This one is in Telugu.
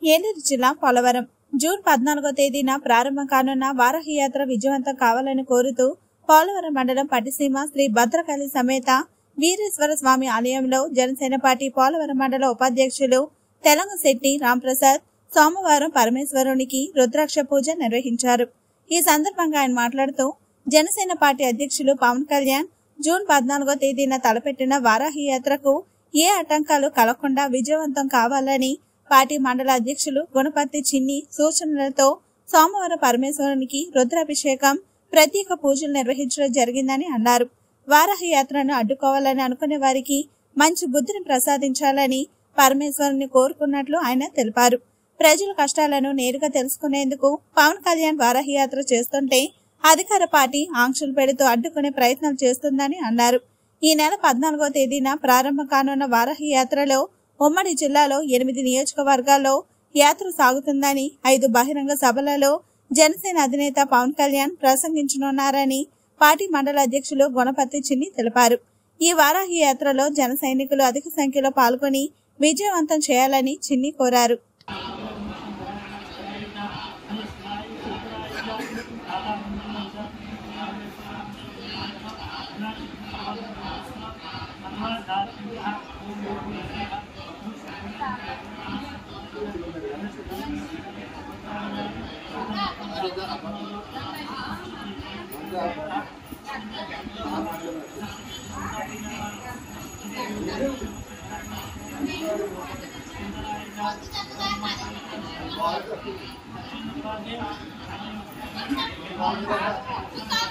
ఏలూరు జిల్లా పోలవరం జూన్ పద్నాలుగో తేదీన ప్రారంభం కానున్న వారాహి యాత్ర విజయవంతం కావాలని కోరుతూ పోలవరం మండలం పట్టిసీమ శ్రీ భద్రకాళి సమేత వీరేశ్వర స్వామి ఆలయంలో జనసేన పార్టీ పోలవరం మండల ఉపాధ్యక్షులు తెలంగ శెట్టి రాంప్రసాద్ సోమవారం పరమేశ్వరునికి రుద్రాక్ష పూజ నిర్వహించారు ఈ సందర్భంగా ఆయన మాట్లాడుతూ జనసేన పార్టీ అధ్యక్షులు పవన్ కళ్యాణ్ జూన్ పద్నాలుగో తేదీన తలపెట్టిన వారాహి యాత్రకు ఏ ఆటంకాలు కలగకుండా విజయవంతం కావాలని పార్టీ మండల అధ్యక్షులు గుణపర్తి చిన్ని సూచనలతో సోమవారం పరమేశ్వరునికి రుద్రాభిషేకం ప్రత్యేక పూజలు నిర్వహించడం జరిగిందని అన్నారు వారాహి యాత్రను అడ్డుకోవాలని అనుకునే వారికి మంచి బుద్ధిని ప్రసాదించాలని పరమేశ్వరుని కోరుకున్నట్లు ఆయన తెలిపారు ప్రజల కష్టాలను నేరుగా తెలుసుకునేందుకు పవన్ కళ్యాణ్ వారాహి యాత్ర చేస్తుంటే అధికార పార్టీ ఆంక్షలు పెడుతూ అడ్డుకునే ప్రయత్నం చేస్తుందని అన్నారు ఈ నెల పద్నాలుగో తేదీన ప్రారంభం కానున్న వారాహి యాత్రలో ఉమ్మడి జిల్లాలో ఎనిమిది నియోజకవర్గాల్లో యాత్ర సాగుతుందని ఐదు బహిరంగ సభలలో జనసేన అధినేత పవన్ కళ్యాణ్ ప్రసంగించనున్నారని పార్టీ మండల అధ్యక్షులు గుణపతి చిన్ని తెలిపారు ఈ వారాహి యాత్రలో జన సైనికులు అధిక సంఖ్యలో పాల్గొని విజయవంతం చేయాలని చిన్ని కోరారు Thank you.